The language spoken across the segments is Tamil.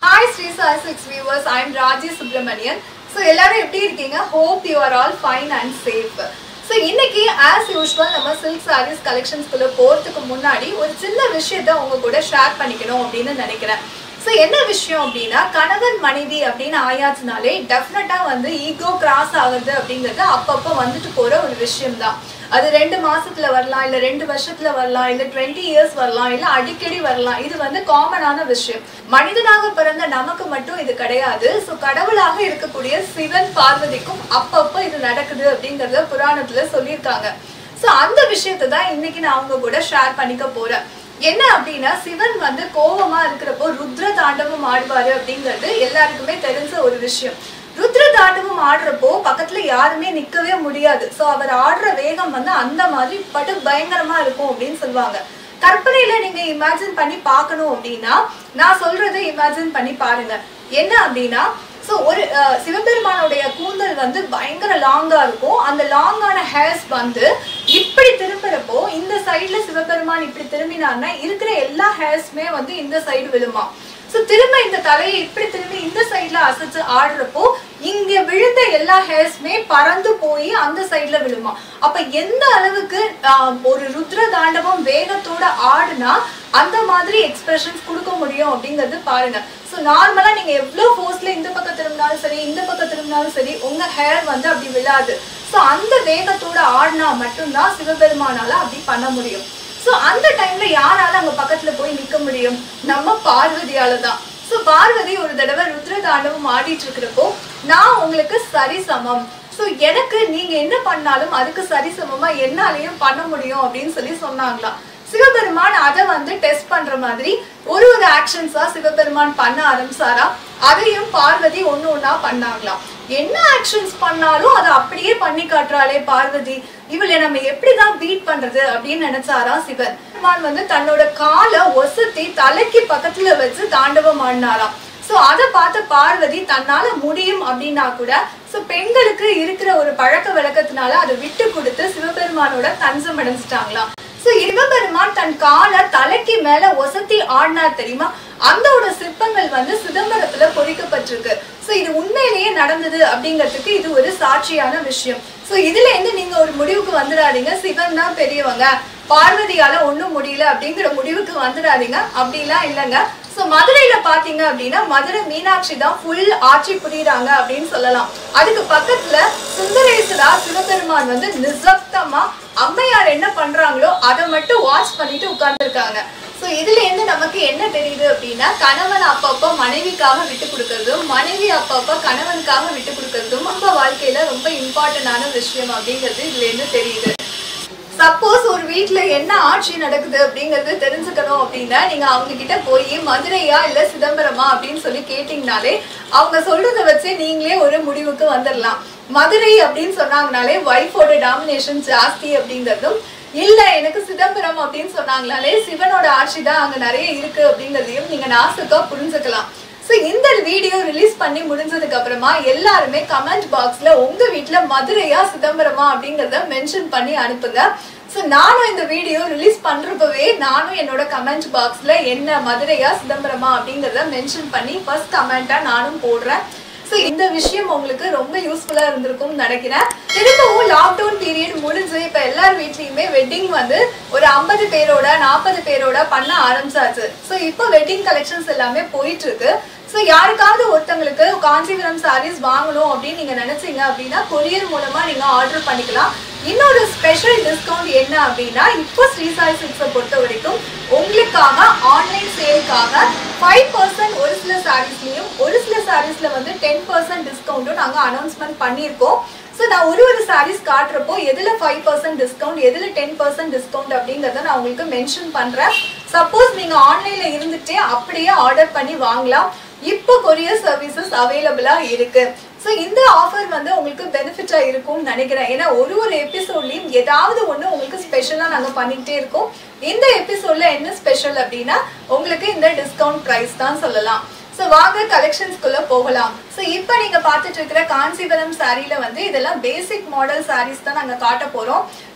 hi Sri Sai six viewers I am Raji Subramanian so எல்லாரும் எப்படி இருக்கீங்க hope you are all fine and safe so இன்னைக்கு ஆஸ் யூஷுவல் நம்ம சில்க் சாரீஸ் கலெக்ஷன்ஸ்குள்ள போகிறதுக்கு முன்னாடி ஒரு சின்ன விஷயத்த உங்க கூட ஷேர் பண்ணிக்கணும் அப்படின்னு நினைக்கிறேன் ஸோ என்ன விஷயம் அப்படின்னா கணவன் மனைவி அப்படின்னு ஆயாச்சுனாலே டெஃபினட்டாக வந்து ஈகோ கிராஸ் ஆகுது அப்படிங்கிறது அப்பப்போ வந்துட்டு போகிற ஒரு விஷயம்தான் அது ரெண்டு மாசத்துல வரலாம் இல்ல ரெண்டு வருஷத்துல வரலாம் இல்ல டுவெண்ட்டி இயர்ஸ் வரலாம் இல்ல அடிக்கடி வரலாம் இது வந்து காமனான விஷயம் மனிதனாக பிறந்த நமக்கு மட்டும் இது கிடையாது ஸோ கடவுளாக இருக்கக்கூடிய சிவன் பார்வதிக்கும் அப்பப்போ இது நடக்குது அப்படிங்கறத புராணத்துல சொல்லியிருக்காங்க ஸோ அந்த விஷயத்தை தான் இன்னைக்கு நான் அவங்க கூட ஷேர் பண்ணிக்க போறேன் என்ன அப்படின்னா சிவன் வந்து கோபமா இருக்கிறப்போ ருத்ர தாண்டவம் ஆடுவாரு அப்படிங்கிறது எல்லாருக்குமே தெரிஞ்ச ஒரு விஷயம் ருத்ர தாண்டவம் ஆடுறப்போ பக்கத்துல யாருமே நிக்கவே முடியாது சோ அவர் ஆடுற வேகம் வந்து அந்த மாதிரி படு பயங்கரமா இருக்கும் அப்படின்னு சொல்லுவாங்க கற்பனையில நீங்க இமேஜின் பண்ணி பார்க்கணும் அப்படின்னா நான் சொல்றதை இமேஜின் பண்ணி பாருங்க என்ன அப்படின்னா ஸோ ஒரு அஹ், சிவபெருமானுடைய கூந்தல் வந்து பயங்கர லாங்கா இருக்கும் அந்த லாங்கான ஹேர்ஸ் வந்து இப்படி திரும்புறப்போ இந்த சைடுல சிவபெருமான் இப்படி திரும்பினார்னா இருக்கிற எல்லா ஹேர்ஸுமே வந்து இந்த சைடு விழுமா ஸோ திரும்ப இந்த தலையை இப்படி திரும்பி இந்த சைட்ல அசைச்சு ஆடுறப்போ இங்க விழுந்த எல்லா ஹேர்ஸுமே பறந்து போய் அந்த சைட்ல விழுமா அப்ப எந்த அளவுக்கு ஆஹ், ஒரு ருத்ர தாண்டவம் வேகத்தோட ஆடுனா அந்த மாதிரி எக்ஸ்பிரஷன்ஸ் கொடுக்க முடியும் அப்படிங்கிறது பாருங்க ஸோ நார்மலா நீங்க எவ்வளோ ஃபோர்ஸ்ல இந்த பக்கம் திரும்பினாலும் சரி இந்த பக்கம் திரும்பினாலும் சரி உங்க ஹேர் வந்து அப்படி விழாது ஸோ அந்த வேகத்தோட ஆடினா மட்டும்தான் சிவபெருமானால அப்படி பண்ண முடியும் ஸோ அந்த டைம்ல யாரால அங்க பக்கத்துல போய் நிக்க முடியும் நம்ம பார்வதியால தான் ஸோ பார்வதி ஒரு தடவை ருத்ர தாண்டவம் ஆடிட்டு இருக்கிறப்போ நான் உங்களுக்கு சரிசமம் ஸோ எனக்கு நீங்க என்ன பண்ணாலும் அதுக்கு சரிசமமா என்னாலையும் பண்ண முடியும் அப்படின்னு சொல்லி சொன்னாங்களாம் சிவபெருமான் அதை வந்து டெஸ்ட் பண்ற மாதிரி ஒரு ஒரு ஆக்ஷன்ஸா சிவபெருமான் பண்ண ஆரம்பிச்சாரா அதையும் பார்வதி ஒண்ணு ஒண்ணா பண்ணாங்களாம் என்ன ஆக்ஷன்ஸ் பண்ணாலும் அதை அப்படியே பண்ணி காட்டுறாளே பார்வதி இவளை நம்ம எப்படிதான் பீட் பண்றது அப்படின்னு நினைச்சாரா சிவன் பெருமான் வந்து தன்னோட காலை ஒசத்தி தலைக்கு பக்கத்துல வச்சு தாண்டவம் ஆடினாராம் சோ அதை பார்த்த பார்வதி தன்னால முடியும் அப்படின்னா கூட சோ பெண்களுக்கு இருக்கிற ஒரு பழக்க வழக்கத்தினால அதை விட்டு கொடுத்து சிவபெருமானோட தஞ்சம் அடைஞ்சிட்டாங்களாம் சோ சிவபெருமான் தன் காலை தலைக்கு மேல ஒசத்தி ஆடினார் தெரியுமா அந்தோட சிற்பங்கள் வந்து சிதம்பரத்துல பொறிக்கப்பட்டிருக்கு சோ இது உண்மையிலேயே நடந்தது அப்படிங்கிறதுக்கு இது ஒரு சாட்சியான விஷயம் சோ இதுல இருந்து நீங்க ஒரு முடிவுக்கு வந்துடாதீங்க சிவன் தான் பெரியவங்க பார்வதியால ஒண்ணும் முடியல அப்படிங்கிற முடிவுக்கு வந்துடாதீங்க அப்படிலாம் இல்லைங்க சோ மதுரையில பாத்தீங்க அப்படின்னா மதுரை மீனாட்சி தான் ஃபுல் ஆட்சி புரியுறாங்க அப்படின்னு சொல்லலாம் அதுக்கு பக்கத்துல சுந்தரேஸ்வரா சிவபெருமான் வந்து நிசப்தமா அம்மையார் என்ன பண்றாங்களோ அதை மட்டும் வாட்ச் பண்ணிட்டு உட்கார்ந்துருக்காங்க ஸோ இதுல இருந்து நமக்கு என்ன தெரியுது அப்படின்னா கணவன் அப்பப்போ மனைவிக்காக விட்டு கொடுக்கறதும் மனைவி அப்பப்போ கணவனுக்காக விட்டு கொடுக்கறதும் நம்ம வாழ்க்கையில ரொம்ப இம்பார்ட்டன்டான விஷயம் அப்படிங்கிறது இதுல இருந்து தெரியுது சப்போஸ் ஒரு வீட்ல என்ன ஆட்சி நடக்குது அப்படிங்கறது தெரிஞ்சுக்கணும் அப்படின்னா நீங்க அவங்க கிட்ட போய் மதுரையா இல்ல சிதம்பரமா அப்படின்னு சொல்லி கேட்டீங்கனாலே அவங்க சொல்றத வச்சு நீங்களே ஒரு முடிவுக்கு வந்துடலாம் மதுரை அப்படின்னு சொன்னாங்கனாலே ஒய்ஃபோட டாமினேஷன் ஜாஸ்தி அப்படிங்கிறதும் இல்ல எனக்கு சிதம்பரம் அப்படின்னு சொன்னாங்கனாலே சிவனோட ஆட்சி தான் அங்க நிறைய இருக்கு அப்படிங்கறதையும் நீங்க நாசுக்கா புரிஞ்சுக்கலாம் ஸோ இந்த வீடியோ ரிலீஸ் பண்ணி முடிஞ்சதுக்கு அப்புறமா எல்லாருமே கமெண்ட் பாக்ஸ்ல உங்க வீட்ல மதுரையா சிதம்பரமா அப்படிங்கறத மென்ஷன் பண்ணி அனுப்புங்க ஸோ நானும் இந்த வீடியோ ரிலீஸ் பண்றப்பவே நானும் என்னோட கமெண்ட் பாக்ஸ்ல என்ன மதுரையா சிதம்பரமா அப்படிங்கறத மென்ஷன் பண்ணி ஃபர்ஸ்ட் கமெண்டா நானும் போடுறேன் ஸோ இந்த விஷயம் உங்களுக்கு ரொம்ப யூஸ்ஃபுல்லா இருந்திருக்கும்னு நினைக்கிறேன் திரும்பவும் லாக்டவுன் பீரியட் முடிஞ்சு இப்ப எல்லார் வீட்லயுமே வெட்டிங் வந்து ஒரு ஐம்பது பேரோட நாற்பது பேரோட பண்ண ஆரம்பிச்சாச்சு ஸோ இப்போ வெட்டிங் கலெக்ஷன்ஸ் எல்லாமே போயிட்டு இருக்கு ஸோ யாருக்காவது ஒருத்தங்களுக்கு காஞ்சிபுரம் சாரீஸ் வாங்கணும் அப்படின்னு நீங்க நினைச்சீங்க அப்படின்னா கொரியர் மூலமா நீங்க ஆர்டர் பண்ணிக்கலாம் இன்னொரு ஸ்பெஷல் டிஸ்கவுண்ட் என்ன அப்படின்னா இப்போ ஸ்ரீ சாய் சில்க்ஸை பொறுத்த வரைக்கும் உங்களுக்காக ஆன்லைன் சேலுக்காக ஃபைவ் பர்சன்ட் ஒரு சில சாரீஸ்லையும் ஒரு சில சாரீஸ்ல வந்து டென் பர்சன்ட் டிஸ்கவுண்ட்டும் நாங்கள் அனௌன்ஸ்மெண்ட் பண்ணியிருக்கோம் ஸோ நான் ஒரு ஒரு சாரீஸ் காட்டுறப்போ எதில் ஃபைவ் பர்சன்ட் டிஸ்கவுண்ட் எதில் டென் பர்சன்ட் டிஸ்கவுண்ட் அப்படிங்கிறத நான் உங்களுக்கு மென்ஷன் பண்ணுறேன் சப்போஸ் நீங்கள் ஆன்லைனில் இருந்துகிட்டே அப்படியே ஆர்டர் பண்ணி வாங்கலாம் இப்போ கொரியர் சர்வீசஸ் அவைலபிளாக இருக்கு ஸோ இந்த ஆஃபர் வந்து உங்களுக்கு பெனிஃபிட்டாக இருக்கும்னு நினைக்கிறேன் ஏன்னா ஒரு ஒரு எபிசோட்லையும் ஏதாவது ஒன்று உங்களுக்கு ஸ்பெஷலாக நாங்கள் பண்ணிக்கிட்டே இருக்கோம் இந்த எபிசோட்ல என்ன ஸ்பெஷல் அப்படின்னா உங்களுக்கு இந்த டிஸ்கவுண்ட் ப்ரைஸ் தான் சொல்லலாம் ஸோ வாங்க கலெக்ஷன்ஸ்குள்ள போகலாம் ஸோ இப்போ நீங்க பார்த்துட்டு இருக்கிற காஞ்சிபுரம் சாரியில வந்து இதெல்லாம் பேசிக் மாடல் சாரீஸ் தான் நாங்கள் காட்ட போறோம்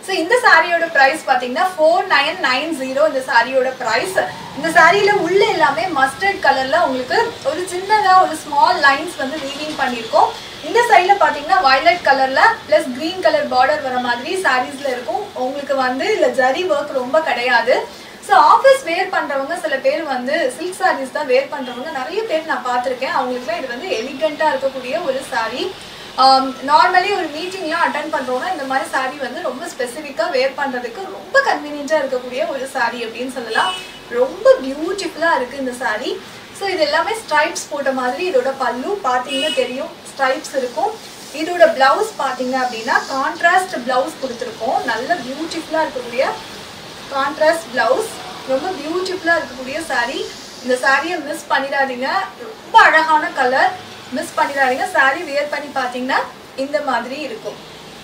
ஸோ இந்த சாரியோட ப்ரைஸ் பார்த்தீங்கன்னா ஃபோர் நைன் நைன் ஜீரோ இந்த சாரியோட ப்ரைஸ் இந்த சாரியில உள்ள எல்லாமே மஸ்டர்ட் கலர்ல உங்களுக்கு ஒரு சின்னதா ஒரு ஸ்மால் லைன்ஸ் வந்து வீவிங் பண்ணியிருக்கோம் இந்த சைட்ல பாத்தீங்கன்னா வயலட் கலர்ல பிளஸ் கிரீன் கலர் பார்டர் வர மாதிரி சாரீஸ்ல இருக்கும் உங்களுக்கு வந்து இல்ல ஜரி ஒர்க் ரொம்ப கிடையாது ஸோ ஆஃபீஸ் வேர் பண்றவங்க சில பேர் வந்து சில்க் சாரீஸ் தான் வேர் பண்றவங்க நிறைய பேர் நான் பார்த்துருக்கேன் அவங்களுக்குலாம் இது வந்து எலிகண்டா இருக்கக்கூடிய ஒரு சாரீ நார்மலி ஒரு மீட்டிங்லாம் அட்டன் பண்ணுறோம்னா இந்த மாதிரி saree வந்து ரொம்ப ஸ்பெசிஃபிக்காக வேர் பண்ணுறதுக்கு ரொம்ப கன்வீனியண்ட்டாக இருக்கக்கூடிய ஒரு saree அப்படின்னு சொல்லலாம் ரொம்ப பியூட்டிஃபுல்லாக இருக்குது இந்த saree ஸோ இது எல்லாமே ஸ்ட்ரைப்ஸ் போட்ட மாதிரி இதோட பல்லு பார்த்தீங்கன்னா தெரியும் ஸ்ட்ரைப்ஸ் இருக்கும் இதோட பிளவுஸ் பார்த்தீங்க அப்படின்னா கான்ட்ராஸ்ட் பிளவுஸ் கொடுத்துருக்கோம் நல்ல பியூட்டிஃபுல்லாக இருக்கக்கூடிய கான்ட்ராஸ்ட் பிளவுஸ் ரொம்ப பியூட்டிஃபுல்லாக இருக்கக்கூடிய saree இந்த சாரியை மிஸ் பண்ணிடாதீங்க ரொம்ப அழகான கலர் மிஸ் பண்ணிடாதீங்க saree வியர் பண்ணி பார்த்தீங்கன்னா இந்த மாதிரி இருக்கும்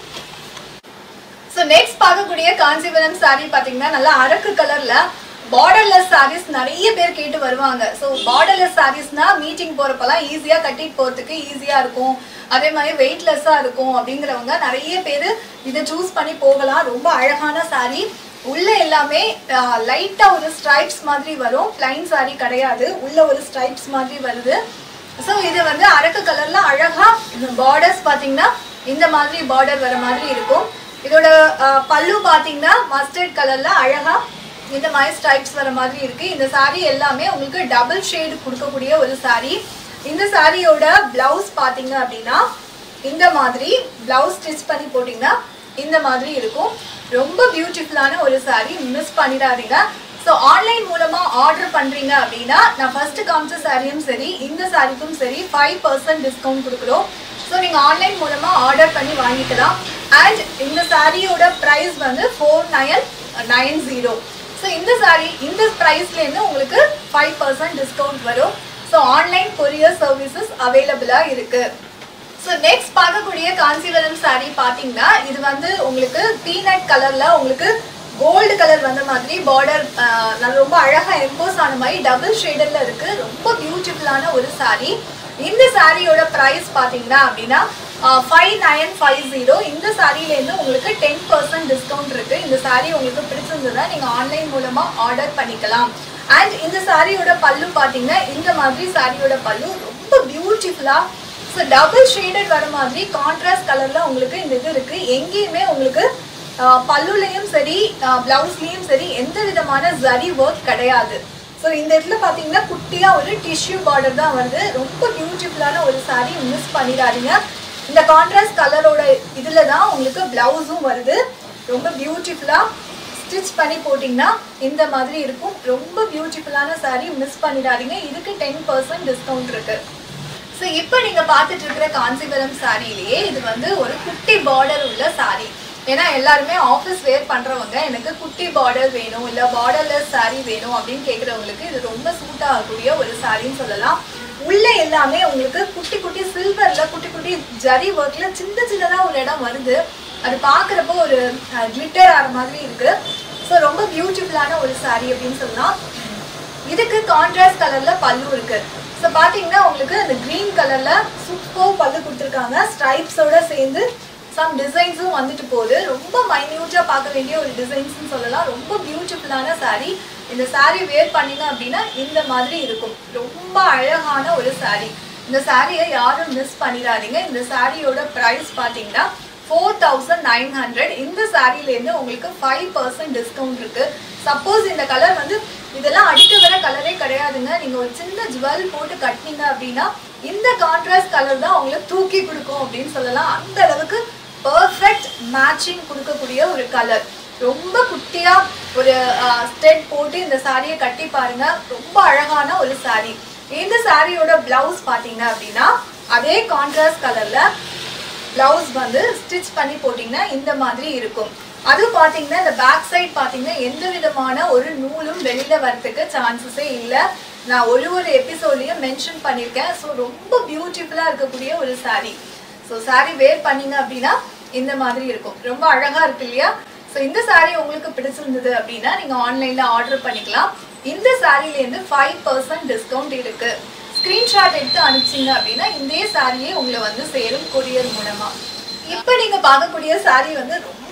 ஸோ நெக்ஸ்ட் பார்க்கக்கூடிய காஞ்சிபுரம் saree பார்த்தீங்கன்னா நல்லா அரக்கு கலர்ல பார்டர்லெஸ் sarees நிறைய பேர் கேட்டு வருவாங்க ஸோ பார்டர்லெஸ் sareesனா மீட்டிங் போறப்பெல்லாம் ஈஸியா கட்டிட்டு போறதுக்கு ஈஸியா இருக்கும் அதே மாதிரி வெயிட்லெஸ்ஸா இருக்கும் அப்படிங்கிறவங்க நிறைய பேர் இதை சூஸ் பண்ணி போகலாம் ரொம்ப அழகான saree உள்ள எல்லாமே லைட்டா ஒரு ஸ்ட்ரைப்ஸ் மாதிரி வரும் பிளைன் saree கிடையாது உள்ள ஒரு ஸ்ட்ரைப்ஸ் மாதிரி வருது ஸோ இது வந்து அரக்கு கலர்ல அழகா பார்டர்ஸ் பாத்தீங்கன்னா இந்த மாதிரி பார்டர் வர மாதிரி இருக்கும் இதோட அஹ், பல்லு பாத்தீங்கன்னா மஸ்டர்ட் கலர்ல அழகா இந்த மாதிரி ஸ்ட்ரைப்ஸ் வர மாதிரி இருக்கு இந்த saree எல்லாமே உங்களுக்கு டபுள் ஷேடு கொடுக்கக்கூடிய ஒரு saree இந்த சாரியோட பிளவுஸ் பாத்தீங்க அப்படின்னா இந்த மாதிரி பிளவுஸ் ஸ்டிச் பண்ணி போட்டிங்கன்னா இந்த மாதிரி இருக்கும் ரொம்ப பியூட்டிஃபுல்லான ஒரு saree மிஸ் பண்ணிடாதீங்க ஸோ ஆன்லைன் மூலமா ஆர்டர் பண்றீங்க அப்படின்னா நான் ஃபர்ஸ்ட் காமிச்ச சாரியும் சரி இந்த சாரிக்கும் சரி ஃபைவ் பர்சன்ட் டிஸ்கவுண்ட் கொடுக்குறோம் ஸோ நீங்க ஆன்லைன் மூலமா ஆர்டர் பண்ணி வாங்கிக்கலாம் அண்ட் இந்த சாரியோட ப்ரைஸ் வந்து four nine nine zero so இந்த சாரி இந்த ப்ரைஸ்லேருந்து உங்களுக்கு ஃபைவ் பர்சன்ட் டிஸ்கவுண்ட் வரும் ஸோ ஆன்லைன் கொரியர் சர்வீசஸ் அவைலபிளாக இருக்கு ஸோ நெக்ஸ்ட் பார்க்கக்கூடிய காஞ்சிபுரம் saree பார்த்தீங்கன்னா இது வந்து உங்களுக்கு பீனட் கலர்ல உங்களுக்கு கோல்டு கலர் வந்த மாதிரி பார்டர் ரொம்ப அழகா எம்போஸ் ஆன மாதிரி டபுள் ஷேடர்ல இருக்கு ரொம்ப பியூட்டிஃபுல்லான ஒரு saree இந்த சாரியோட ப்ரைஸ் பார்த்தீங்கன்னா அப்படின்னா ஃபைவ் நைன் ஃபைவ் ஜீரோ இந்த சாரியிலேருந்து உங்களுக்கு டென் பர்சன்ட் டிஸ்கவுண்ட் இருக்கு இந்த saree உங்களுக்கு பிடிச்சிருந்ததுன்னா நீங்க ஆன்லைன் மூலமா ஆர்டர் பண்ணிக்கலாம் அண்ட் இந்த சாரியோட பல்லு பார்த்தீங்கன்னா இந்த மாதிரி சாரியோட பல்லு ரொம்ப பியூட்டிஃபுல்லா ஸோ டபுள் ஷேடட் வர மாதிரி கான்ட்ராஸ்ட் கலர்ல உங்களுக்கு இந்த இது இருக்கு எங்கேயுமே உங்களுக்கு ஆஹ், பல்லுலயும் சரி பிளவுஸ்லயும் சரி எந்த விதமான ஜரி ஒர்க் கிடையாது ஸோ இந்த இடத்துல பார்த்தீங்கன்னா குட்டியா ஒரு டிஷ்யூ பார்டர் தான் வருது ரொம்ப பியூட்டிஃபுல்லான ஒரு saree மிஸ் பண்ணிடாதீங்க இந்த கான்ட்ராஸ்ட் கலரோட இதுல தான் உங்களுக்கு பிளவுஸும் வருது ரொம்ப பியூட்டிஃபுல்லா ஸ்டிச் பண்ணி போட்டிங்கன்னா இந்த மாதிரி இருக்கும் ரொம்ப பியூட்டிஃபுல்லான saree மிஸ் பண்ணிடாதீங்க இதுக்கு டென் பர்சன்ட் டிஸ்கவுண்ட் இருக்கு ஸோ இப்போ நீங்கள் பார்த்துட்டு இருக்கிற காஞ்சிபுரம் சாரியிலேயே இது வந்து ஒரு குட்டி பார்டர் உள்ள saree ஏன்னா எல்லாருமே ஆஃபீஸ் வேர் பண்ணுறவங்க எனக்கு குட்டி பார்டர் வேணும் இல்லை பார்டர்லெஸ் saree வேணும் அப்படின்னு கேட்குறவங்களுக்கு இது ரொம்ப சூட் ஆகக்கூடிய ஒரு சாரின்னு சொல்லலாம் உள்ள எல்லாமே உங்களுக்கு குட்டி குட்டி சில்வர்ல குட்டி குட்டி ஜரி ஒர்க்ல சின்ன சின்னதா ஒரு இடம் வருது அது பார்க்குறப்போ ஒரு கிளிட்டர் ஆகிற மாதிரி இருக்கு ஸோ ரொம்ப பியூட்டிஃபுல்லான ஒரு saree அப்படின்னு சொல்லலாம் இதுக்கு கான்ட்ராஸ்ட் கலர்ல பல்லு இருக்கு ஸோ பாத்தீங்கன்னா உங்களுக்கு அந்த கிரீன் கலர்ல சூப்பர் பல்லு கொடுத்துருக்காங்க ஸ்ட்ரைப்ஸோட சேர்ந்து சம் டிசைன்ஸும் வந்துட்டு போகுது ரொம்ப மைன்யூட்டா பார்க்க வேண்டிய ஒரு டிசைன்ஸ்னு சொல்லலாம் ரொம்ப பியூட்டிஃபுல்லான saree இந்த saree வேர் பண்ணீங்க அப்படின்னா இந்த மாதிரி இருக்கும் ரொம்ப அழகான ஒரு saree இந்த சாரியை யாரும் மிஸ் பண்ணிடாதீங்க இந்த சாரியோட ப்ரைஸ் பார்த்தீங்கன்னா ஃபோர் தௌசண்ட் நைன் ஹண்ட்ரட் இந்த சாரிலேருந்து உங்களுக்கு ஃபைவ் பர்சன்ட் டிஸ்கவுண்ட் இருக்கு சப்போஸ் இந்த கலர் வந்து இதெல்லாம் அடிக்க வர கலரே கிடையாதுங்க நீங்க ஒரு சின்ன ஜுவல் போட்டு கட்டினீங்க அப்படின்னா இந்த கான்ட்ராஸ்ட் கலர் தான் உங்களுக்கு தூக்கி கொடுக்கும் அப்படின்னு சொல்லலாம் அந்த அளவுக்கு பர்ஃபெக்ட் மேட்சிங் கொடுக்கக்கூடிய ஒரு கலர் ரொம்ப குட்டியா ஒரு ஸ்டெட் போட்டு இந்த சாரியை கட்டி பாருங்க ரொம்ப அழகான ஒரு saree இந்த சாரியோட பிளவுஸ் பாத்தீங்க அப்படின்னா அதே கான்ட்ராஸ்ட் கலர்ல பிளவுஸ் வந்து ஸ்டிச் பண்ணி போட்டிங்கன்னா இந்த மாதிரி இருக்கும் அது பார்த்தீங்கன்னா இந்த பேக் சைடு பார்த்தீங்கன்னா எந்த விதமான ஒரு நூலும் வெளியில வரத்துக்கு சான்சஸே இல்லை நான் ஒரு ஒரு எபிசோட்லயும் மென்ஷன் பண்ணியிருக்கேன் ஸோ ரொம்ப பியூட்டிஃபுல்லாக இருக்கக்கூடிய ஒரு saree ஸோ saree வேர் பண்ணீங்க அப்படின்னா இந்த மாதிரி இருக்கும் ரொம்ப அழகா இருக்கு இல்லையா ஸோ இந்த saree உங்களுக்கு பிடிச்சிருந்தது அப்படின்னா நீங்க ஆன்லைன்ல ஆர்டர் பண்ணிக்கலாம் இந்த சாரிலேருந்து ஃபைவ் பர்சன்ட் டிஸ்கவுண்ட் இருக்கு ஸ்கிரீன்ஷாட் எடுத்து அனுப்பிச்சிங்க அப்படின்னா இந்த சாரியே உங்களை வந்து சேரும் கொரியர் மூலமா இப்போ நீங்க பார்க்கக்கூடிய saree வந்து ரொம்ப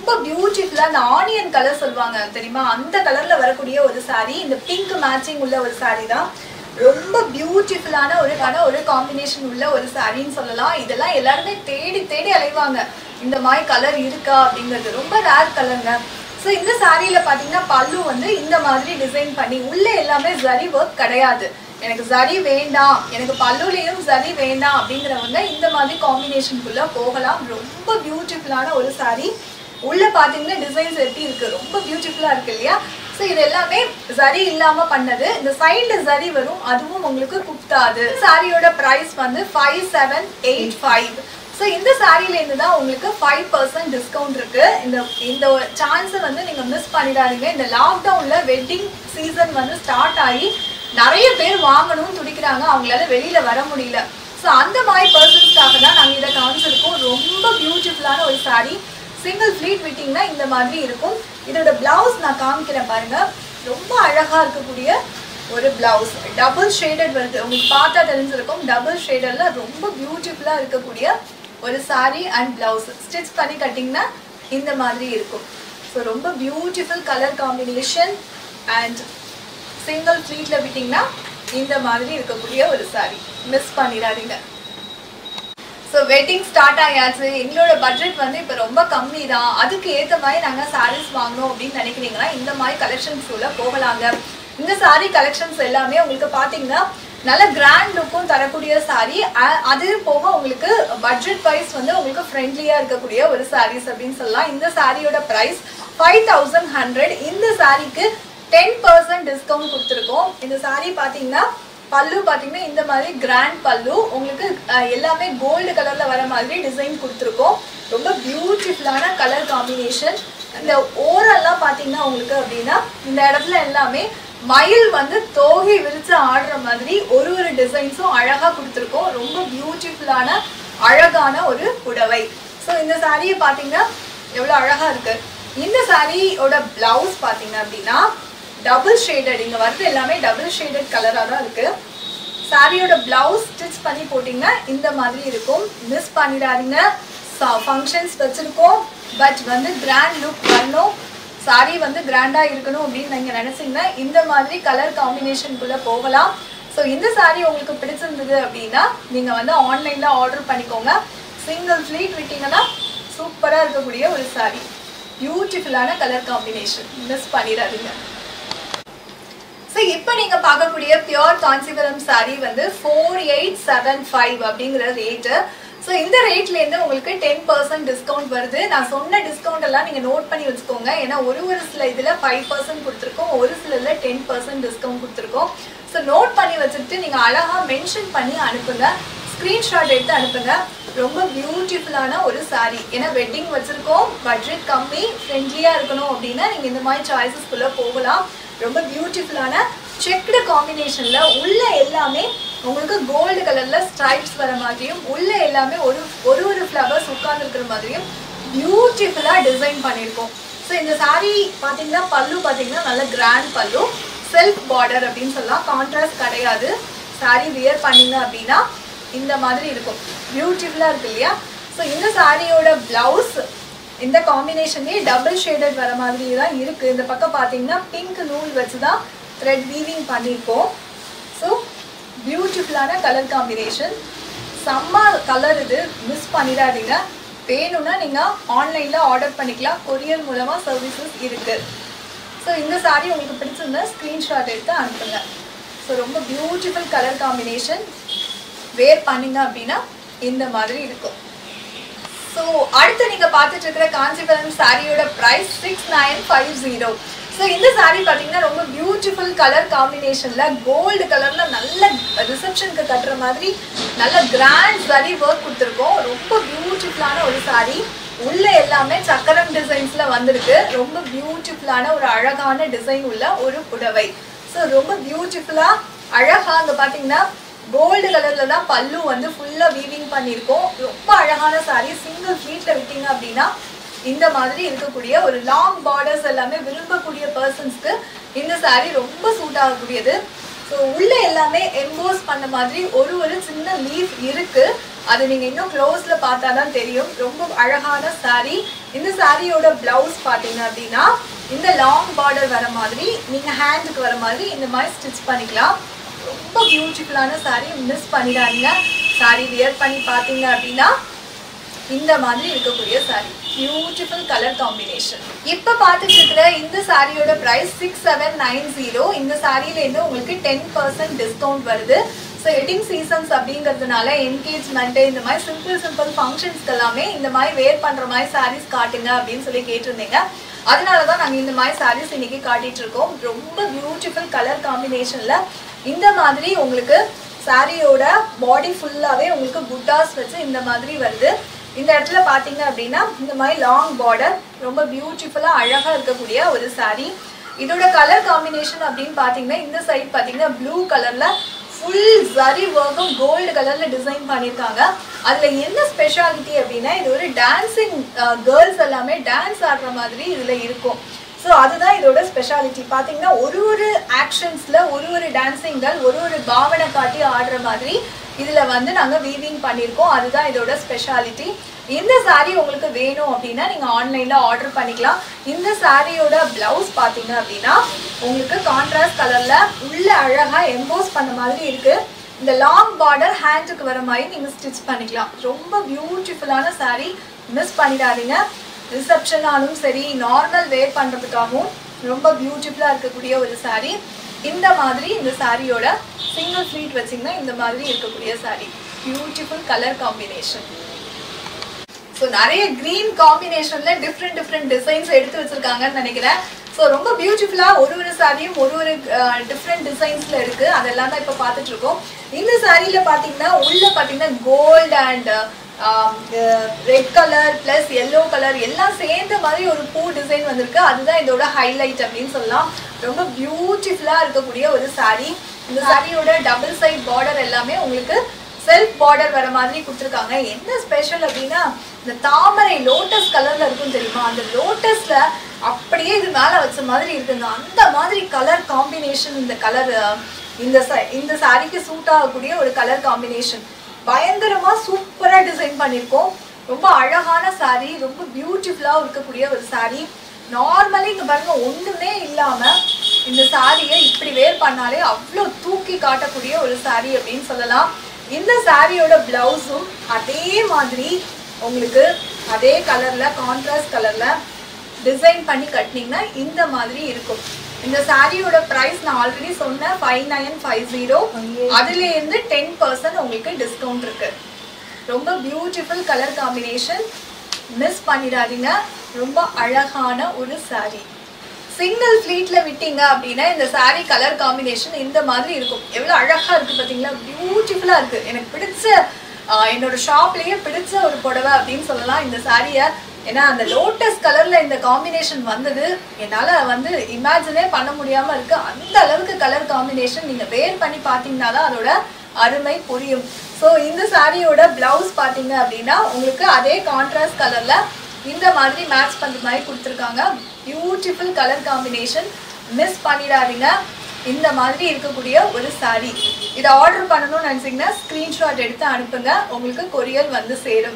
ரொம்ப பியூட்டிஃபுல்லா அந்த ஆனியன் கலர் சொல்லுவாங்க தெரியுமா அந்த கலர்ல வரக்கூடிய ஒரு saree இந்த பிங்க் மேட்சிங் உள்ள ஒரு saree தான் ரொம்ப பியூட்டிஃபுல்லான ஒரு கன ஒரு காம்பினேஷன் உள்ள ஒரு சாரின்னு சொல்லலாம் இதெல்லாம் எல்லாருமே தேடி தேடி அலைவாங்க இந்த மாதிரி கலர் இருக்கா அப்படிங்கிறது ரொம்ப ரேர் கலருங்க ஸோ இந்த சாரியில பாத்தீங்கன்னா பல்லு வந்து இந்த மாதிரி டிசைன் பண்ணி உள்ள எல்லாமே ஜரி ஒர்க் கிடையாது எனக்கு ஜரி வேண்டாம் எனக்கு பல்லுலையும் ஜரி வேண்டாம் அப்படிங்கிறவங்க இந்த மாதிரி காம்பினேஷனுக்குள்ள போகலாம் ரொம்ப பியூட்டிஃபுல்லான ஒரு saree உள்ள பாத்தீங்கன்னா டிசைன்ஸ் எப்படி இருக்கு ரொம்ப பியூட்டிஃபுல்லா இருக்கு இல்லையா ஸோ இது எல்லாமே ஜரி இல்லாம பண்ணது இந்த சைடுல ஜரி வரும் அதுவும் உங்களுக்கு குப்தாது சாரியோட பிரைஸ் வந்து five seven eight five so இந்த சாரியில இருந்து தான் உங்களுக்கு ஃபைவ் பர்சன்ட் டிஸ்கவுண்ட் இருக்கு இந்த இந்த சான்ஸை வந்து நீங்க மிஸ் பண்ணிடாதீங்க இந்த லாக்டவுன்ல வெட்டிங் சீசன் வந்து ஸ்டார்ட் ஆகி நிறைய பேர் வாங்கணும்னு துடிக்கிறாங்க அவங்களால வெளியில வர முடியல ஸோ அந்த மாதிரி பர்சன்ஸ்க்காக தான் நாங்கள் இதை காமிச்சிருக்கோம் ரொம்ப பியூட்டிஃபுல்லான ஒரு saree சிங்கிள் ஃப்ளீட் விட்டிங்னா இந்த மாதிரி இருக்கும் இதோட பிளவுஸ் நான் காமிக்கிறேன் பாருங்க ரொம்ப அழகா இருக்கக்கூடிய ஒரு பிளவுஸ் டபுள் ஷேடட் வருது உங்களுக்கு பார்த்தா தெரிஞ்சிருக்கும் டபுள் ஷேடட்ல ரொம்ப பியூட்டிஃபுல்லா இருக்கக்கூடிய ஒரு saree அண்ட் பிளவுஸ் ஸ்டிச் பண்ணி கட்டிங்கன்னா இந்த மாதிரி இருக்கும் ஸோ ரொம்ப beautiful colour combination and single ஃப்ளீட்ல விட்டிங்கன்னா இந்த மாதிரி இருக்கக்கூடிய ஒரு saree மிஸ் பண்ணிடாதீங்க ஸோ வெட்டிங் ஸ்டார்ட் ஆயாச்சு எங்களோட பட்ஜெட் வந்து இப்போ ரொம்ப கம்மி தான் அதுக்கு ஏற்ற மாதிரி நாங்கள் sarees வாங்கணும் அப்படின்னு நினைக்கிறீங்கன்னா இந்த மாதிரி கலெக்ஷன்ஸ் உள்ள போகலாங்க இந்த saree கலெக்ஷன்ஸ் எல்லாமே உங்களுக்கு பார்த்தீங்கன்னா நல்ல கிராண்ட் லுக்கும் தரக்கூடிய saree அ- அது போக உங்களுக்கு பட்ஜெட் ப்ரைஸ் வந்து உங்களுக்கு ஃப்ரெண்ட்லியாக இருக்கக்கூடிய ஒரு sarees அப்படின்னு சொல்லலாம் இந்த சாரியோட ப்ரைஸ் ஃபைவ் தௌசண்ட் ஹண்ட்ரட் இந்த சாரிக்கு டென் பர்சன்ட் டிஸ்கவுண்ட் கொடுத்துருக்கோம் இந்த saree பார்த்தீங்கன்னா பல்லு பார்த்தீங்கன்னா இந்த மாதிரி கிராண்ட் பல்லு உங்களுக்கு அஹ், எல்லாமே கோல்டு கலர்ல வர மாதிரி டிசைன் கொடுத்துருக்கோம் ரொம்ப பியூட்டிஃபுல்லான கலர் காம்பினேஷன் இந்த ஓரெல்லாம் பார்த்தீங்கன்னா உங்களுக்கு அப்படின்னா இந்த இடத்துல எல்லாமே மயில் வந்து தோகை விரிச்சு ஆடுற மாதிரி ஒரு ஒரு டிசைன்ஸும் அழகா கொடுத்துருக்கோம் ரொம்ப பியூட்டிஃபுல்லான அழகான ஒரு புடவை ஸோ இந்த சாரியை பார்த்தீங்கன்னா எவ்வளோ அழகா இருக்கு இந்த சாரியோட பிளவுஸ் பார்த்தீங்க அப்படின்னா டபுள் ஷேடட் இங்க வருது எல்லாமே டபுள் ஷேடட் கலரா தான் இருக்கு சாரியோட பிளவுஸ் ஸ்டிச் பண்ணி போட்டிங்கன்னா இந்த மாதிரி இருக்கும் மிஸ் பண்ணிடாதீங்க ஃபங்க்ஷன்ஸ் வச்சிருக்கோம் பட் வந்து கிராண்ட் லுக் வரணும் சாரி வந்து கிராண்டா இருக்கணும் அப்படின்னு நீங்க நினைச்சீங்கன்னா இந்த மாதிரி கலர் காம்பினேஷனுக்குள்ள போகலாம் ஸோ இந்த சாரி உங்களுக்கு பிடிச்சிருந்தது அப்படின்னா நீங்க வந்து ஆன்லைன்ல ஆர்டர் பண்ணிக்கோங்க சிங்கிள் ஃப்ளீட் விட்டீங்கன்னா சூப்பரா இருக்கக்கூடிய ஒரு சாரி பியூட்டிஃபுல்லான கலர் காம்பினேஷன் மிஸ் பண்ணிடாதீங்க ஸோ இப்போ நீங்க பார்க்கக்கூடிய பியோர் காஞ்சிபுரம் saree வந்து ஃபோர் எயிட் செவன் ஃபைவ் அப்படிங்கிற ரேட்டு ஸோ இந்த ரேட்ல இருந்து உங்களுக்கு டென் பர்சன்ட் டிஸ்கவுண்ட் வருது நான் சொன்ன டிஸ்கவுண்ட் எல்லாம் நீங்க நோட் பண்ணி வச்சுக்கோங்க ஏன்னா ஒரு ஒரு சில இதுல ஃபைவ் பர்சன்ட் கொடுத்துருக்கோம் ஒரு சிலதுல டென் பர்சன்ட் டிஸ்கவுண்ட் கொடுத்துருக்கோம் ஸோ நோட் பண்ணி வச்சுட்டு நீங்க அழகா மென்ஷன் பண்ணி அனுப்புங்க ஸ்க்ரீன்ஷாட் எடுத்து அனுப்புங்க ரொம்ப பியூட்டிஃபுல்லான ஒரு saree ஏன்னா வெட்டிங் வச்சிருக்கோம் பட்ஜெட் கம்மி ஃப்ரெண்ட்லியாக இருக்கணும் அப்படின்னா நீங்கள் இந்த மாதிரி சாய்ஸஸ்குள்ளே போகலாம் ரொம்ப பியூட்டிஃபுல்லான செக்டு காம்பினேஷனில் உள்ள எல்லாமே உங்களுக்கு கோல்டு கலரில் ஸ்ட்ரைப்ஸ் வர மாதிரியும் உள்ள எல்லாமே ஒரு ஒரு ஒரு ஃப்ளவர்ஸ் உட்கார்ந்துருக்கிற மாதிரியும் பியூட்டிஃபுல்லாக டிசைன் பண்ணியிருக்கோம் ஸோ இந்த saree பார்த்தீங்கன்னா பல்லு பார்த்தீங்கன்னா நல்ல கிராண்ட் பல்லு செல்ஃப் பார்டர் அப்படின்னு சொல்லலாம் கான்ட்ராஸ்ட் கிடையாது saree வியர் பண்ணீங்க அப்படின்னா இந்த மாதிரி இருக்கும் பியூட்டிஃபுல்லாக இருக்கு இல்லையா ஸோ இந்த சாரியோட பிளவுஸ் இந்த காம்பினேஷன்லேயே டபுள் ஷேடட் வர மாதிரி தான் இருக்கு இந்த பக்கம் பார்த்தீங்கன்னா பிங்க் நூல் வச்சு தான் த்ரெட் வீவிங் பண்ணியிருக்கோம் ஸோ பியூட்டிஃபுல்லான கலர் காம்பினேஷன் செம்ம கலர் இது மிஸ் பண்ணிடாதீங்க வேணும்னா நீங்கள் ஆன்லைனில் ஆர்டர் பண்ணிக்கலாம் கொரியர் மூலமாக சர்வீசஸ் இருக்குது ஸோ இந்த saree உங்களுக்கு பிடிச்சிருந்தா ஸ்க்ரீன்ஷாட் எடுத்து அனுப்புங்க ஸோ ரொம்ப பியூட்டிஃபுல் கலர் காம்பினேஷன் வேர் பண்ணீங்க அப்படின்னா இந்த மாதிரி இருக்கும் ஸோ அடுத்து நீங்க பார்த்துட்டு இருக்கிற காஞ்சிபுரம் சாரியோட price six nine five zero so இந்த saree பார்த்தீங்கன்னா ரொம்ப பியூட்டிஃபுல் கலர் காம்பினேஷன்ல கோல்டு கலர்ல நல்ல ரிசப்ஷனுக்கு கட்டுற மாதிரி நல்ல கிராண்ட் saree ஒர்க் கொடுத்துருக்கோம் ரொம்ப பியூட்டிஃபுல்லான ஒரு saree உள்ள எல்லாமே சக்கரம் டிசைன்ஸ்ல வந்திருக்கு ரொம்ப பியூட்டிஃபுல்லான ஒரு அழகான டிசைன் உள்ள ஒரு புடவை ஸோ ரொம்ப பியூட்டிஃபுல்லா அழகா அங்க பாத்தீங்கன்னா கோல்டு கலர்ல தான் பல்லு வந்து ஃபுல்லா வீவிங் பண்ணியிருக்கோம் ரொம்ப அழகான saree சிங்கிள் ஃப்ளீட்ல விட்டீங்க அப்படின்னா இந்த மாதிரி இருக்கக்கூடிய ஒரு லாங் பார்டர்ஸ் எல்லாமே விரும்பக்கூடிய பர்சன்ஸ்க்கு இந்த saree ரொம்ப சூட் ஆகக்கூடியது ஸோ உள்ள எல்லாமே எம்போஸ் பண்ண மாதிரி ஒரு ஒரு சின்ன லீஃப் இருக்கு அது நீங்க இன்னும் க்ளோஸ்ல பார்த்தா தான் தெரியும் ரொம்ப அழகான saree இந்த சாரியோட பிளவுஸ் பாத்தீங்க அப்படின்னா இந்த லாங் பார்டர் வர மாதிரி நீங்க ஹேண்டுக்கு வர மாதிரி இந்த மாதிரி ஸ்டிச் பண்ணிக்கலாம் ரொம்ப பியூட்டிஃபுல்லான saree மிஸ் பண்ணிடாதீங்க saree வியர் பண்ணி பார்த்தீங்க அப்படின்னா இந்த மாதிரி இருக்கக்கூடிய saree பியூட்டிஃபுல் கலர் காம்பினேஷன் இப்போ பார்த்துட்டு இருக்கிற இந்த சாரியோட price six seven nine zero இந்த சாரியில இருந்து உங்களுக்கு டென் பர்சன்ட் டிஸ்கவுண்ட் வருது ஸோ வெட்டிங் சீசன்ஸ் அப்படிங்கிறதுனால என்கேஜ்மெண்ட் இந்த மாதிரி சிம்பிள் சிம்பிள் ஃபங்க்ஷன்ஸ்க்கு எல்லாமே இந்த மாதிரி வேர் பண்ற மாதிரி sarees காட்டுங்க அப்படின்னு சொல்லி கேட்டிருந்தீங்க அதனால தான் நாங்கள் இந்த மாதிரி sarees இன்னைக்கு காட்டிட்டு இருக்கோம் ரொம்ப பியூட்டிஃபுல் கலர் காம்பினேஷன்ல இந்த மாதிரி உங்களுக்கு சாரியோட பாடி ஃபுல்லாவே உங்களுக்கு புட்டாஸ் வச்சு இந்த மாதிரி வருது இந்த இடத்துல பாத்தீங்க அப்படின்னா இந்த மாதிரி லாங் பார்டர் ரொம்ப பியூட்டிஃபுல்லா அழகா இருக்கக்கூடிய ஒரு saree இதோட கலர் காம்பினேஷன் அப்படின்னு பாத்தீங்கன்னா இந்த சைட் பாத்தீங்கன்னா ப்ளூ கலர்ல ஃபுல் ஜரி ஒர்க்கும் கோல்டு கலர்ல டிசைன் பண்ணியிருக்காங்க அதுல என்ன ஸ்பெஷாலிட்டி அப்படின்னா இது ஒரு டான்சிங் கேர்ள்ஸ் எல்லாமே டான்ஸ் ஆடுற மாதிரி இதுல இருக்கும் ஸோ அதுதான் இதோட ஸ்பெஷாலிட்டி பார்த்தீங்கன்னா ஒரு ஒரு ஆக்ஷன்ஸில் ஒரு ஒரு டான்சிங் கேர்ள் ஒரு ஒரு பாவனை காட்டி ஆடுற மாதிரி இதில் வந்து நாங்கள் வீவிங் பண்ணியிருக்கோம் அதுதான் இதோட ஸ்பெஷாலிட்டி இந்த saree உங்களுக்கு வேணும் அப்படின்னா நீங்கள் ஆன்லைனில் ஆர்டர் பண்ணிக்கலாம் இந்த சாரியோட ப்ளவுஸ் பார்த்தீங்க அப்படின்னா உங்களுக்கு கான்ட்ராஸ்ட் கலரில் உள்ள அழகாக எம்போஸ் பண்ண மாதிரி இருக்குது இந்த லாங் பார்டர் ஹேண்டுக்கு வர மாதிரி நீங்கள் ஸ்டிச் பண்ணிக்கலாம் ரொம்ப பியூட்டிஃபுல்லான saree மிஸ் பண்ணிடாதீங்க ரிசப்ஷனாலும் சரி நார்மல் வேர் பண்ணுறதுக்காகவும் ரொம்ப பியூட்டிஃபுல்லாக இருக்கக்கூடிய ஒரு saree இந்த மாதிரி இந்த சாரியோட சிங்கிள் ஃப்ளீட் வச்சிங்கன்னா இந்த மாதிரி இருக்கக்கூடிய saree beautiful colour combination so நிறைய க்ரீன் காம்பினேஷன்ல டிஃப்ரெண்ட் டிஃப்ரெண்ட் டிசைன்ஸ் எடுத்து வச்சிருக்காங்கன்னு நினைக்கிறேன் ஸோ ரொம்ப பியூட்டிஃபுல்லாக ஒரு ஒரு சாரியும் ஒரு ஒரு டிஃப்ரெண்ட் டிசைன்ஸ்ல இருக்கு அதெல்லாம் தான் இப்போ பார்த்துட்டு இருக்கோம் இந்த சாரியில பார்த்தீங்கன்னா உள்ள பார்த்தீங்கன்னா gold and red colour plus yellow colour எல்லாம் சேர்ந்த மாதிரி ஒரு பூ டிசைன் வந்திருக்கு அதுதான் இதோட ஹைலைட் அப்படின்னு சொல்லலாம் ரொம்ப பியூட்டிஃபுல்லாக இருக்கக்கூடிய ஒரு saree இந்த சாரியோட டபுள் சைட் பார்டர் எல்லாமே உங்களுக்கு செல்ஃப் பார்டர் வர மாதிரி கொடுத்துருக்காங்க என்ன ஸ்பெஷல் அப்படின்னா இந்த தாமரை லோட்டஸ் கலர்ல இருக்கும் தெரியுமா அந்த லோட்டஸ்ல அப்படியே இது மேல வச்ச மாதிரி இருக்குங்க அந்த மாதிரி கலர் காம்பினேஷன் இந்த கலர் இந்த sa- இந்த சாரிக்கு சூட் ஆகக்கூடிய ஒரு கலர் காம்பினேஷன் பயங்கரமா சூப்பரா டிசைன் பண்ணியிருக்கோம் ரொம்ப அழகான saree ரொம்ப பியூட்டிஃபுல்லா இருக்கக்கூடிய ஒரு saree நார்மலி இங்க பாருங்க ஒண்ணுமே இல்லாம இந்த சாரியை இப்படி வேர் பண்ணாலே அவ்வளோ தூக்கி காட்டக்கூடிய ஒரு saree அப்படின்னு சொல்லலாம் இந்த சாரியோட பிளவுஸும் அதே மாதிரி உங்களுக்கு அதே கலர்ல கான்ட்ராஸ்ட் கலர்ல டிசைன் பண்ணி கட்டினீங்கன்னா இந்த மாதிரி இருக்கும் இந்த சாரியோட பிரைஸ் நான் ஆல்ரெடி சொன்னேன் ஃபைவ் நைன் ஃபைவ் ஜீரோ அதுல இருந்து டென் பர்சன்ட் உங்களுக்கு டிஸ்கவுண்ட் இருக்கு ரொம்ப பியூட்டிஃபுல் கலர் காம்பினேஷன் மிஸ் பண்ணிடாதீங்க ரொம்ப அழகான ஒரு saree சிங்கிள் ஃப்ளீட்ல விட்டீங்க அப்படின்னா இந்த saree கலர் காம்பினேஷன் இந்த மாதிரி இருக்கும் எவ்வளவு அழகா இருக்கு பாத்தீங்களா பியூட்டிஃபுல்லா இருக்கு எனக்கு பிடிச்ச ஆஹ், என்னோட ஷாப்லயே பிடிச்ச ஒரு புடவை அப்படின்னு சொல்லலாம் இந்த சாரியை ஏன்னா அந்த லோட்டஸ் கலர்ல இந்த காம்பினேஷன் வந்தது என்னால வந்து இமேஜினே பண்ண முடியாம இருக்கு அந்த அளவுக்கு கலர் காம்பினேஷன் நீங்க வேர் பண்ணி பாத்தீங்கன்னா தான் அதோட அருமை புரியும் ஸோ இந்த சாரியோட பிளவுஸ் பாத்தீங்க அப்படின்னா உங்களுக்கு அதே கான்ட்ராஸ்ட் கலர்ல இந்த மாதிரி மேட்ச் பண்ற மாதிரி கொடுத்துருக்காங்க பியூட்டிஃபுல் கலர் காம்பினேஷன் மிஸ் பண்ணிடாதீங்க இந்த மாதிரி இருக்கக்கூடிய ஒரு saree இதை ஆர்டர் பண்ணணும்னு நினைச்சீங்கன்னா ஸ்கிரீன்ஷாட் எடுத்து அனுப்புங்க உங்களுக்கு கொரியர் வந்து சேரும்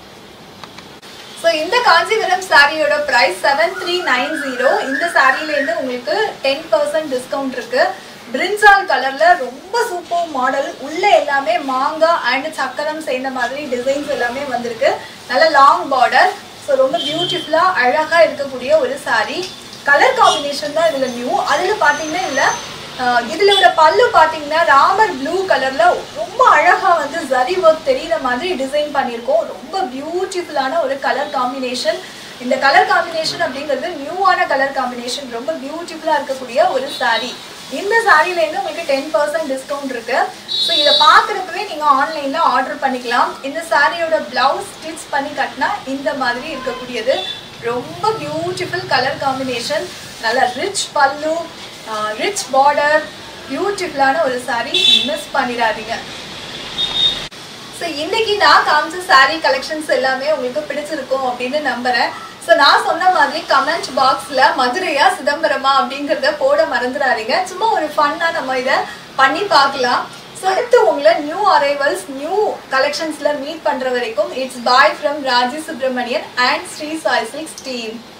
ஸோ இந்த காஞ்சிபுரம் சாரியோட price seven three nine zero இந்த சாரியிலேருந்து உங்களுக்கு டென் பர்சன்ட் டிஸ்கவுண்ட் இருக்கு பிரிஞ்சால் கலர்ல ரொம்ப சூப்பர் மாடல் உள்ள எல்லாமே மாங்காய் அண்ட் சக்கரம் சேர்ந்த மாதிரி டிசைன்ஸ் எல்லாமே வந்திருக்கு நல்ல லாங் பார்டர் ஸோ ரொம்ப பியூட்டிஃபுல்லா அழகா இருக்கக்கூடிய ஒரு saree கலர் காம்பினேஷன் தான் இதுல நியூ அதுல பாத்தீங்கன்னா இல்ல ஆஹ் இதுலோட பல்லு பாத்தீங்கன்னா ராமர் ப்ளூ கலர்ல ரொம்ப அழகா வந்து ஜரி ஒர்க் தெரியுற மாதிரி டிசைன் பண்ணியிருக்கோம் ரொம்ப பியூட்டிஃபுல்லான ஒரு கலர் காம்பினேஷன் இந்த கலர் காம்பினேஷன் அப்படிங்கிறது நியூவான கலர் காம்பினேஷன் ரொம்ப பியூட்டிஃபுல்லா இருக்கக்கூடிய ஒரு saree இந்த சாரியில இருந்து உங்களுக்கு டென் பர்சன்ட் டிஸ்கவுண்ட் இருக்கு ஸோ இதை பார்க்குறப்பவே நீங்க ஆன்லைன்ல ஆர்டர் பண்ணிக்கலாம் இந்த சாரியோட பிளவுஸ் ஸ்டிச் பண்ணி கட்டினா இந்த மாதிரி இருக்கக்கூடியது ரொம்ப பியூட்டிஃபுல் கலர் காம்பினேஷன் நல்ல ரிச் பல்லு ரிச் பார்டர் பியூட்டிஃபுல்லான ஒரு saree மிஸ் பண்ணிடாதீங்க ஸோ இன்னைக்கு நான் காமிச்ச saree கலெக்ஷன்ஸ் எல்லாமே உங்களுக்கு பிடிச்சிருக்கும் அப்படின்னு நம்புறேன் ஸோ நான் சொன்ன மாதிரி கமெண்ட் பாக்ஸ்ல மதுரையா சிதம்பரமா அப்படிங்கிறத போட மறந்துடாதீங்க சும்மா ஒரு ஃபன்னா நம்ம இதை பண்ணி பார்க்கலாம் ஸோ ஸோ அடுத்து உங்களை நியூ அரைவல்ஸ் நியூ கலெக்ஷன்ஸ்ல மீட் பண்ற வரைக்கும் it's bye from Raji Subramanian and Sri Sai silks team